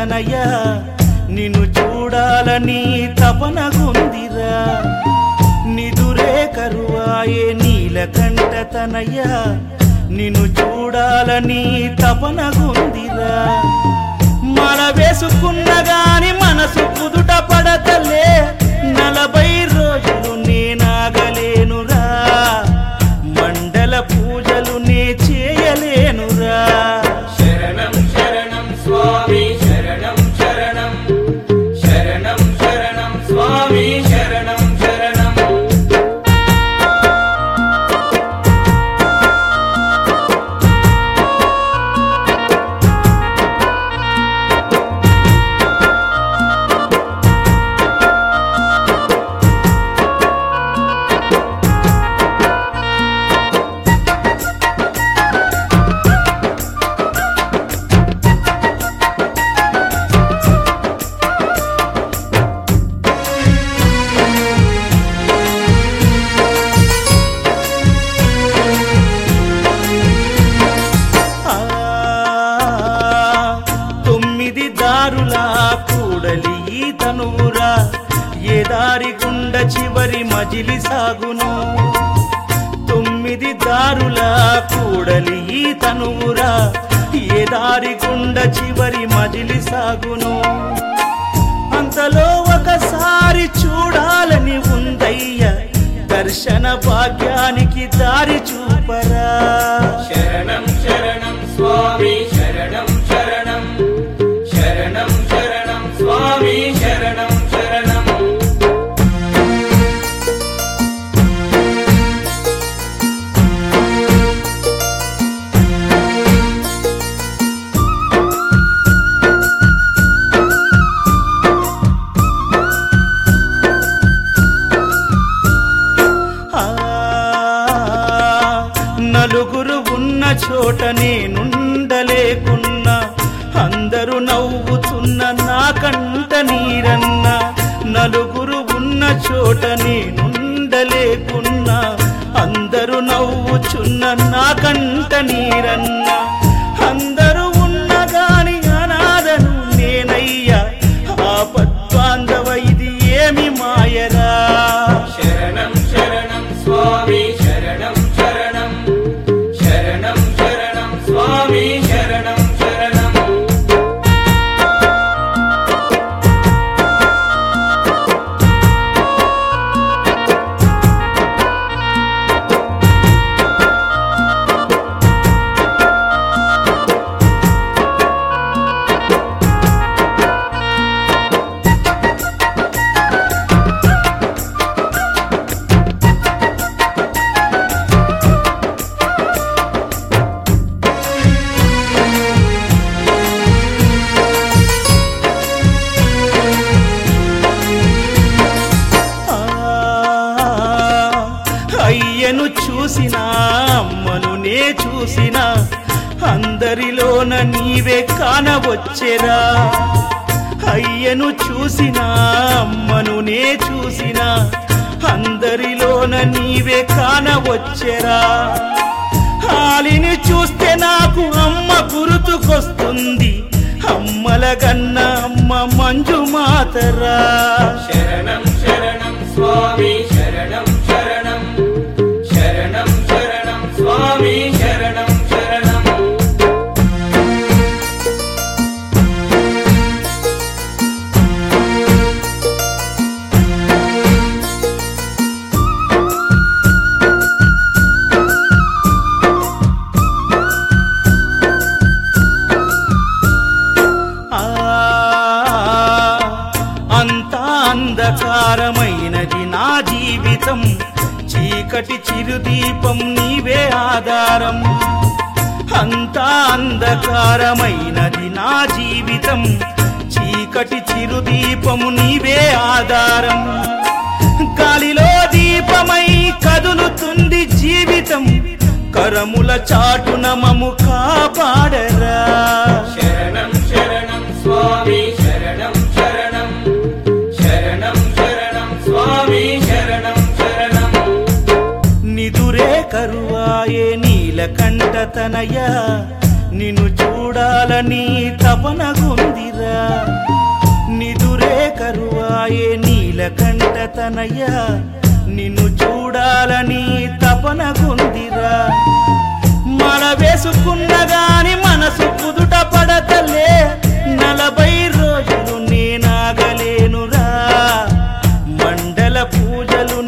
తనయ నిన్ను చూడాలని తపనగుందిరా నిదురే కరువాయే నీలకంఠ తనయ నిన్ను చూడాలని తపనగుందిరా మన వేసుకున్న గాని మనసు కుదుట పడతలే నలభై రోజులు నేనాగలేనురా మండల పూజలు నే చేయలేనురా శరణం శరణం స్వామి శరణం శరణం శరణం శరణం స్వామి శరణం శరణం ఆ, తొమ్మిది దారులా కూడలి ఈ తనువురా ఏ దారి గుండ చివరి మజిలి సాగును తొమ్మిది దారులా కూడలి ఈ తనువురా ఏ దారి గుండ చివరి మజిలి సాగును అంతలో ఒకసారి చూడాలని ఉందయ్య దర్శన భాగ్యానికి దారి చూపరా శరణం శరణం స్వామి శరణం శరణం శరణం శరణం స్వామి శరణం శరణం ఆ, నలుగురు ఉన్న చోట నేనుండలేకున్నా అందరూ నవ్వుతున్న నా కంట నీరన్న నలుగురు ఉన్న చోట నేనుండలేకున్నా అందరూ నవ్వుచున్న నా కంట నీరన్న అందరూ ఉన్న గాని అనాథను నేనయ్యా ఆపద్బాంధవ ఇది ఏమి మాయరా శరణం శరణం స్వామి శరణం శరణం శరణం శరణం స్వామి శరణం శరణం ఆ, అయ్యను చూసిన అమ్మను నే చూసిన అందరిలోన నీవే కానవచ్చెరా అయ్యను చూసిన అమ్మను నే చూసిన అందరిలోన నీవే కానవచ్చెరా హాలిని చూస్తే నాకు అమ్మ గుర్తుకొస్తుంది అమ్మల గన్న అమ్మ మంజు మాతరా శరణం శరణం స్వామి శరణం శరణం శరణం శరణం స్వామి శరణం శరణం ఆ, అంతా అంధకారమైనది నా జీవితం చీకటి చిరుదీపం నీవే ఆధారం అంతా అంధకారమైనది నా జీవితం చీకటి చిరుదీపము నీవే ఆధారం గాలిలో దీపమై కదులుతుంది జీవితం కరముల చాటున మము కాపాడరా శరణం శరణం స్వామి శరణం శరణం శరణం శరణం స్వామి శరణం శరణం నిదురే కరువాయే నీలకంఠ తనయ నిన్ను చూడాలని తపనగుందిరా నిదురే కరువాయే నీలకంఠ తనయ నిన్ను చూడాలని తపనగుందిరా మన వేసుకున్న గాని మనసు కుదుట పడతలే నలభై రోజులు నేనాగలేనురా మండల పూజలు